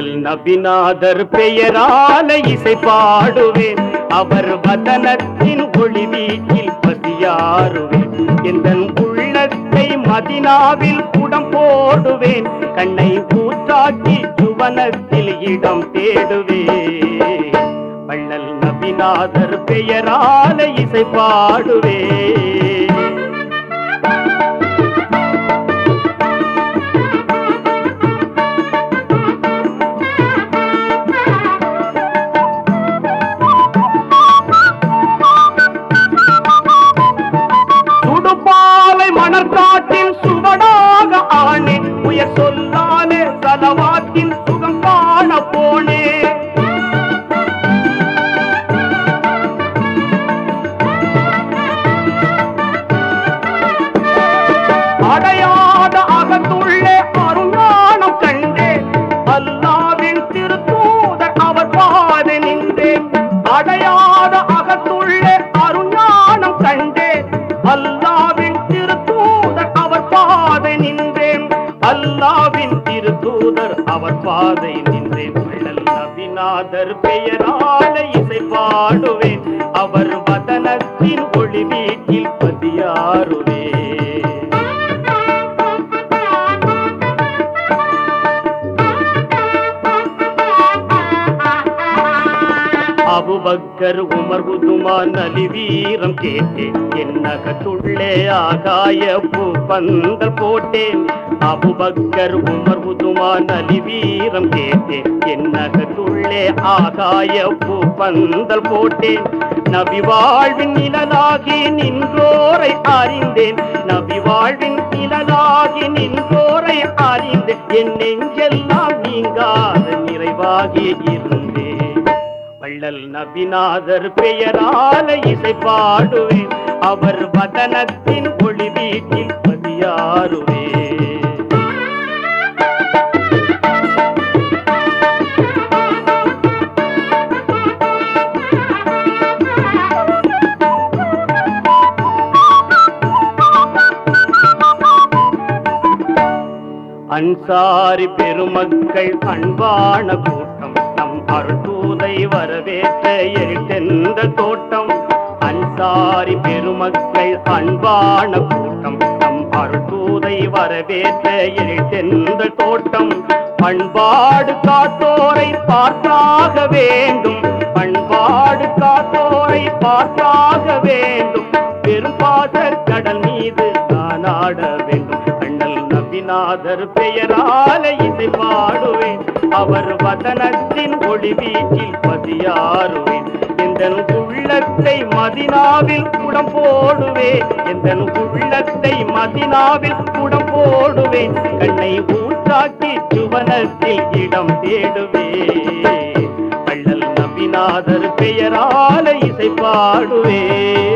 வள்ளல் நபிநாதர் பெயரால இசை பாடுவேன் அவர் வதனத்தின் ஒளி வீட்டில் பசியாறுவேன் எந்த உள்ளத்தை மதினாவில் குடம் போடுவேன் கண்ணை ஊற்றாக்கி சுவனத்தில் இடம் தேடுவேன் வள்ளல் நபிநாதர் பெயரால இசை பாடுவேன் சுடுபாலை மணற்காட்டின் சுவடாக ஆனே உயர் சொல்லாலே சலவாத்தின் சுகம் காண போனே அடையாத அகத்துள்ளே அருஞானம் கண்டேன் அல்லாவின் திருத்தூதர் அவர் பாதை நின்றேன் அடையாத அகத்துள்ளே அருஞானம் கண்டேன் அல்லாவின் திருத்தூதர் அவர் பாதை நின்றேன் அல்லாவின் திருத்தூதர் அவர் பாதை நின்றேன் வள்ளல் நபிநாதர் பெயரால இசை பாடுவேன் அவர் வதனத்தின் ஒளி வீட்டில் பதியாறுவேன் அபுபக்கர் உமர் உதுமான் அலி வீரம் கேட்டேன் என்னகத்துள்ளே ஆகாய பூ பந்தல் போட்டேன் அபுபக்கர் உமர் உதுமான் அலி வீரம் கேட்டேன் என்னகத்துள்ளே ஆகாய பூ பந்தல் போட்டேன் நபி வாழ்வின் நிழலாகி நின்றோரை அறிந்தேன் நபி வாழ்வின் நிழலாகி நின்றோரை அறிந்தேன் என் நெஞ்செல்லாம் நீங்காத நிறைவாகி இருந்தேன் வள்ளல் நபிநாதர் பெயரால இசை பாடுவேன் அவர் வதனத்தின் ஒளி வீட்டில் பதியாறுவேன் அன்சாரி பெருமக்கள் அன்பான கூட்டம் நம் அருள்தூதை வரவேற்ற எரிட்டென்ற தோட்டம் அன்சாரி பெருமக்கள் அன்பான கூட்டம் நம் அருள்தூதை வரவேற்ற எரிட்டென்ற தோட்டம் பண்பாடு காத்தோரை பார்த்தாக வேண்டும் பண்பாடு காத்தோரை பார்த்தாக வேண்டும் பெரும்பாத கடல் மீது நானாட வேண்டும் கண்ணல் நபிநாதர் பெயரால இசை பாடுவேன் அவர் வதனத்தின் ஒளி வீட்டில் பதியாறுவேன் எந்த உள்ளத்தை மதினாவில் குடம் போடுவேன் எந்த உள்ளத்தை மதினாவில் குடம் போடுவேன் கண்ணை ஊற்றாக்கி சுவனத்தில் இடம் தேடுவேன் வள்ளல் நபிநாதர் பெயரால இசை பாடுவேன்